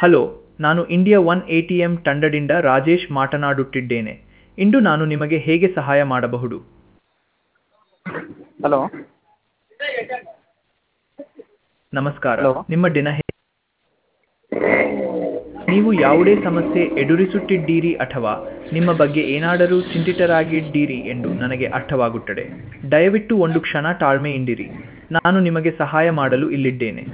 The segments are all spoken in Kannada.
ಹಲೋ ನಾನು India one A T M ತಂಡದಿಂದ ರಾಜೇಶ್ ಮಾತನಾಡುತ್ತಿದ್ದೇನೆ ಇಂದು ನಾನು ನಿಮಗೆ ಹೇಗೆ ಸಹಾಯ ಮಾಡಬಹುದು ಹಲೋ ನಮಸ್ಕಾರ Hello. ನಿಮ್ಮ ದಿನ ಹೇ- ನೀವು ಯಾವುದೇ ಸಮಸ್ಯೆ ಎದುರಿಸುತ್ತಿದ್ದೀರಿ ಅಥವಾ ನಿಮ್ಮ ಬಗ್ಗೆ ಏನಾದರೂ ಚಿಂತಿತರಾಗಿದ್ದೀರಿ ಎಂದು ನನಗೆ ಅರ್ಥವಾಗುತ್ತದೆ ದಯವಿಟ್ಟು ಒಂದು ಕ್ಷಣ ತಾಳ್ಮೆಯಿಂದಿರಿ ನಾನು ನಿಮಗೆ ಸಹಾಯ ಮಾಡಲು ಇಲ್ಲಿದ್ದೇನೆ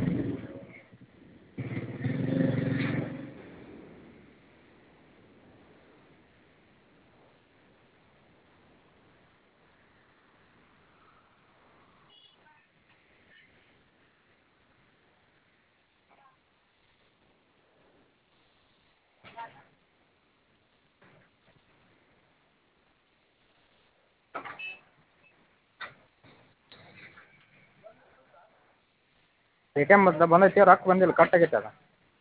ಎ ಟಿ ಎಮ್ ಬಂದೈತಿ ರೊಕ್ಕ ಬಂದಿಲ್ಲ ಕಟ್ ಆಗೈತೆ ಅದು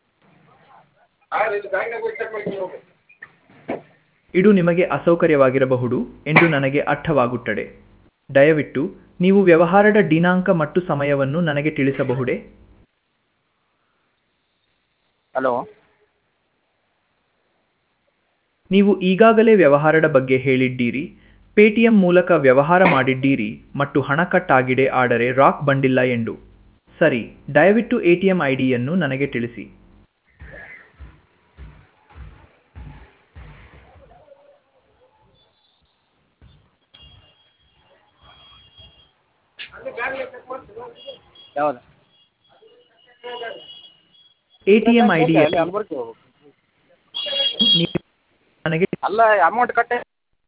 ಇದು ನಿಮಗೆ ಅಸೌಕರ್ಯವಾಗಿರಬಹುದು ಎಂದು ನನಗೆ ಅರ್ಥವಾಗುತ್ತದೆ ದಯವಿಟ್ಟು ನೀವು ವ್ಯವಹಾರದ ದಿನಾಂಕ ಮತ್ತು ಸಮಯವನ್ನು ನನಗೆ ತಿಳಿಸಬಹುದೇ ಹಲೋ ನೀವು ಈಗಾಗಲೇ ವ್ಯವಹಾರದ ಬಗ್ಗೆ ಹೇಳಿದ್ದೀರಿ ಪೇಟಿಎಂ ಮೂಲಕ ವ್ಯವಹಾರ ಮಾಡಿದ್ದೀರಿ ಮತ್ತು ಹಣ ಕಟ್ ಆಗಿದೆ ಆದರೆ ರಾಕ್ ಬಂದಿಲ್ಲ ಎಂದು ಸರಿ ದಯವಿಟ್ಟು ಎ ಟಿ ಎಂ ಐ ಡಿಯನ್ನು ನನಗೆ ತಿಳಿಸಿ ಯಾವ್ದು A T M I D ಅಲ್ಲಿ ಯಲಬುರ್ಗಿ ಹೋಗ್ಬೇಕು ನನಗೆ ಅಲ್ಲ ಅಮೌಂಟ್ ಕಟ್ಟೆ